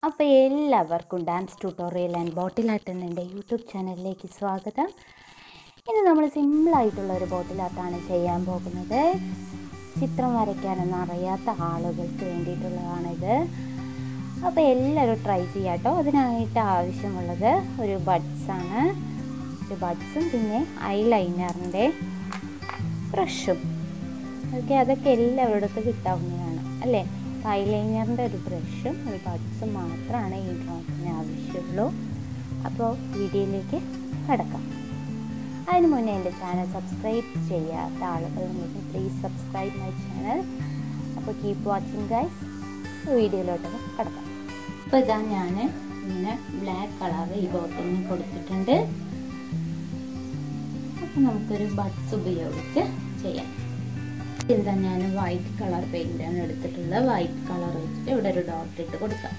അപ്പോൾ എല്ലാവർക്കും dance tutorial and bottle art എന്ന എൻ്റെ യൂട്യൂബ് ചാനലിലേക്ക് സ്വാഗതം ഇന്ന് നമ്മൾ സിമ്പിളായിട്ടുള്ള ഒരു ബോട്ടിൽ ആർട്ടാണ് ചെയ്യാൻ പോകുന്നത് ചിത്രം വരയ്ക്കാനൊന്നും അറിയാത്ത ആളുകൾക്ക് വേണ്ടിയിട്ടുള്ളതാണിത് അപ്പോൾ എല്ലാവരും ട്രൈ ചെയ്യാം കേട്ടോ അതിനായിട്ട് ആവശ്യമുള്ളത് ഒരു ബഡ്സാണ് ഒരു ബഡ്സും പിന്നെ ഐ ലൈനറിൻ്റെ ബ്രഷും ഓക്കെ അതൊക്കെ എല്ലാവരുടെ കിട്ടാവുന്നതാണ് അല്ലേ ഐ ലൈനറിൻ്റെ ഒരു ബ്രഷും ഒരു ബഡ്സും മാത്രമാണ് ഈ ഡ്രോയിങ്ങിന് ആവശ്യമുള്ളൂ അപ്പോൾ വീഡിയോയിലേക്ക് കടക്കാം അതിന് മുന്നേ എൻ്റെ ചാനൽ സബ്സ്ക്രൈബ് ചെയ്യാത്ത ആളുകളുണ്ടെങ്കിൽ പ്ലീസ് സബ്സ്ക്രൈബ് മൈ ചാനൽ അപ്പോൾ കീപ്പ് വാച്ചിങ് ഗൈസ് വീഡിയോയിലോട്ട് കടക്കാം അപ്പോൾ ഇതാ ഞാൻ ഇങ്ങനെ ബ്ലാക്ക് കളർ ഈ ബോട്ടിലിന് കൊടുത്തിട്ടുണ്ട് അപ്പോൾ നമുക്കൊരു ബഡ്സ് ഉപയോഗിച്ച് ചെയ്യാം എന്താ ഞാൻ വൈറ്റ് കളർ പെയിൻ്റാണ് എടുത്തിട്ടുള്ളത് വൈറ്റ് കളർ വെച്ചിട്ട് ഇവിടെ ഒരു ഡോട്ട് ഇട്ട് കൊടുക്കാം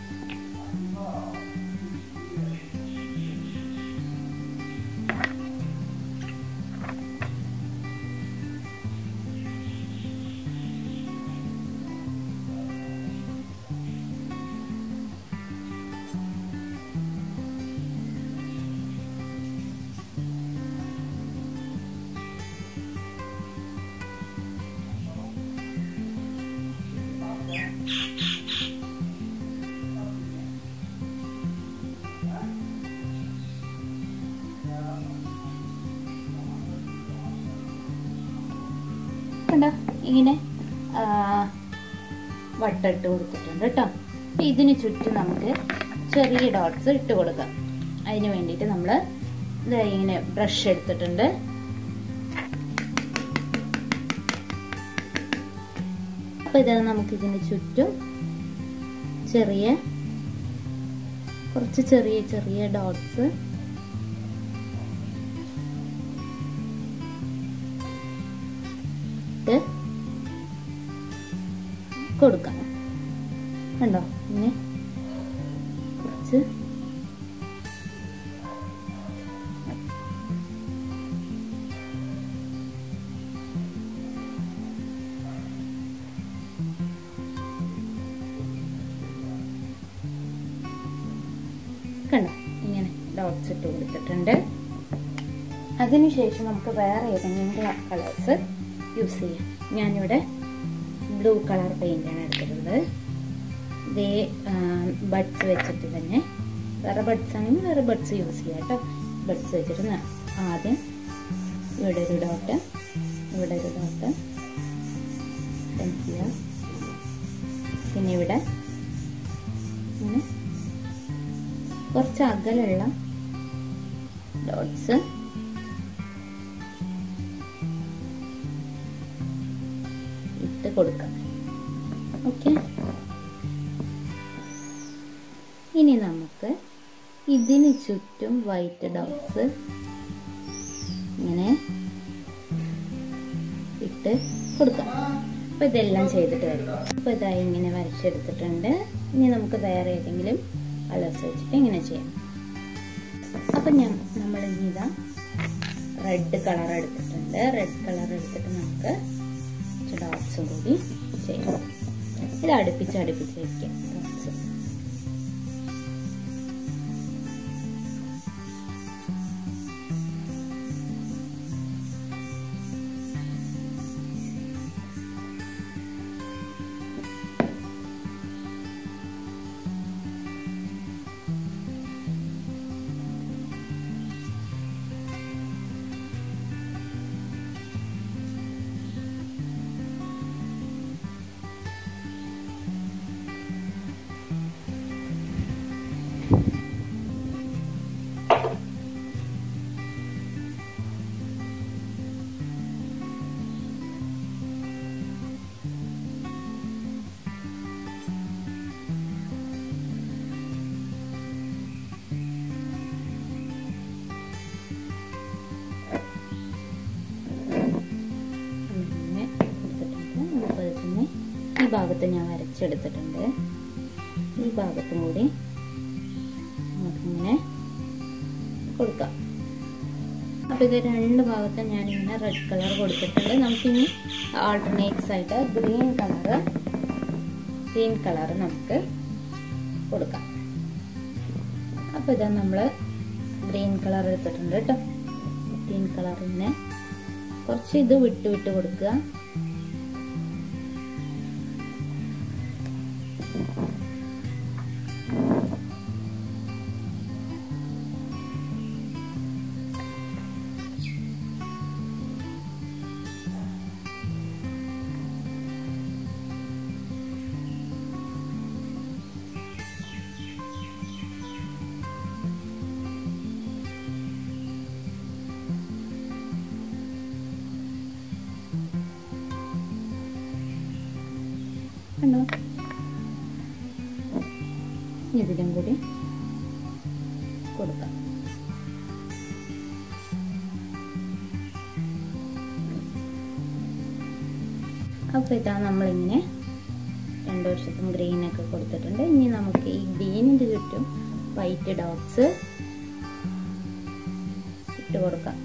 കണ്ടോ ഇങ്ങനെ വട്ടിട്ട് കൊടുത്തിട്ടുണ്ട് കേട്ടോ അപ്പം ഇതിന് ചുറ്റും നമുക്ക് ചെറിയ ഡോട്ട്സ് ഇട്ട് കൊടുക്കാം അതിന് വേണ്ടിയിട്ട് നമ്മൾ ഇത് ഇങ്ങനെ ബ്രഷ് എടുത്തിട്ടുണ്ട് അപ്പം ഇത് നമുക്കിതിന് ചുറ്റും ചെറിയ കുറച്ച് ചെറിയ ചെറിയ ഡോട്ട്സ് ഇട്ട് കൊടുക്കാം കണ്ടോ ഇങ്ങനെ കുറച്ച് കണ്ടോ ഇങ്ങനെ ഡോട്ട്സ് ഇട്ട് കൊടുത്തിട്ടുണ്ട് അതിനുശേഷം നമുക്ക് വേറെ ഏതെങ്കിലും കളേഴ്സ് യൂസ് ചെയ്യാം ഞാനിവിടെ ബ്ലൂ കളർ പെയിൻ്റാണ് എടുത്തിട്ടുള്ളത് ഇതേ ബഡ്സ് വെച്ചിട്ട് തന്നെ വേറെ ബഡ്സ് ആണെങ്കിൽ വേറെ ബഡ്സ് യൂസ് ചെയ്യാം കേട്ടോ ബഡ്സ് വെച്ചിട്ട് ആദ്യം ഇവിടെ ഒരു ഡോട്ട് ഇവിടെ ഒരു ഡോട്ട് ചെയ്യുക പിന്നെ ഇവിടെ ഇങ്ങനെ കുറച്ച് അകലുള്ള ഡോട്ട്സ് ഇട്ട് കൊടുക്കാം ഓക്കെ ഇനി നമുക്ക് ഇതിന് ചുറ്റും വൈറ്റ് ഡോട്ട്സ് ഇങ്ങനെ ഇട്ട് കൊടുക്കാം അപ്പോൾ ഇതെല്ലാം ചെയ്തിട്ട് വരും അപ്പോൾ ഇതായി ഇങ്ങനെ വരച്ചെടുത്തിട്ടുണ്ട് ഇനി നമുക്ക് വേറെ ഏതെങ്കിലും കളേഴ്സ് വെച്ചിട്ട് ഇങ്ങനെ ചെയ്യാം അപ്പം ഞാൻ നമ്മൾ ഇനി ഇതാ റെഡ് കളർ എടുത്തിട്ടുണ്ട് റെഡ് കളർ എടുത്തിട്ട് നമുക്ക് കുറച്ച് ഡോട്ട്സും കൂടി ചെയ്യാം ഇത് അടുപ്പിച്ച് അടുപ്പിച്ച് വയ്ക്കാം ഡോട്ട്സ് ഈ ഭാഗത്ത് ഞാൻ വരച്ചെടുത്തിട്ടുണ്ട് ഈ ഭാഗത്തും കൂടി നമുക്കിങ്ങനെ കൊടുക്കാം അപ്പോൾ ഇത് രണ്ട് ഭാഗത്തും ഞാനിങ്ങനെ റെഡ് കളർ കൊടുത്തിട്ടുണ്ട് നമുക്കിനി ആൾട്ടർനേറ്റ്സ് ആയിട്ട് ഗ്രീൻ കളറ് ഗ്രീൻ കളർ നമുക്ക് കൊടുക്കാം അപ്പോൾ ഇതാ നമ്മൾ ഗ്രീൻ കളർ എടുത്തിട്ടുണ്ട് കേട്ടോ ഗ്രീൻ കളറിന് കുറച്ച് ഇത് വിട്ട് വിട്ട് കൊടുക്കുക കണ്ടോ ഇതിലും കൂടി കൊടുക്കാം അപ്പോൾ ഇതാ നമ്മളിങ്ങനെ രണ്ട് വർഷത്തും ഗ്രീനൊക്കെ കൊടുത്തിട്ടുണ്ട് ഇനി നമുക്ക് ഈ ഗ്രീനിൻ്റെ ചുറ്റും വൈറ്റ് ഡോട്ട്സ് ഇട്ട് കൊടുക്കാം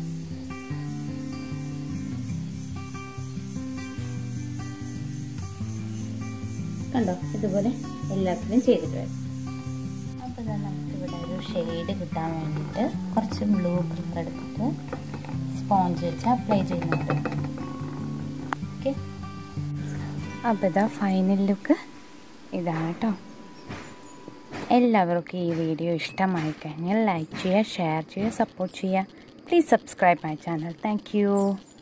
കണ്ടോ ഇതുപോലെ എല്ലാത്തിനും ചെയ്തിട്ട് വരും അപ്പോൾ ഇതാ നമുക്കിവിടെ ഒരു ഷെയ്ഡ് കിട്ടാൻ വേണ്ടിയിട്ട് കുറച്ച് ബ്ലൂ കളർ എടുത്തിട്ട് സ്പോഞ്ച് വെച്ച് അപ്ലൈ ചെയ്യുന്നുണ്ട് ഓക്കെ അപ്പോൾ ഇതാ ഫൈനൽ ലുക്ക് ഇതാണ് കേട്ടോ എല്ലാവർക്കും ഈ വീഡിയോ ഇഷ്ടമായി കഴിഞ്ഞാൽ ലൈക്ക് ചെയ്യുക ഷെയർ ചെയ്യുക സപ്പോർട്ട് ചെയ്യുക please subscribe my channel thank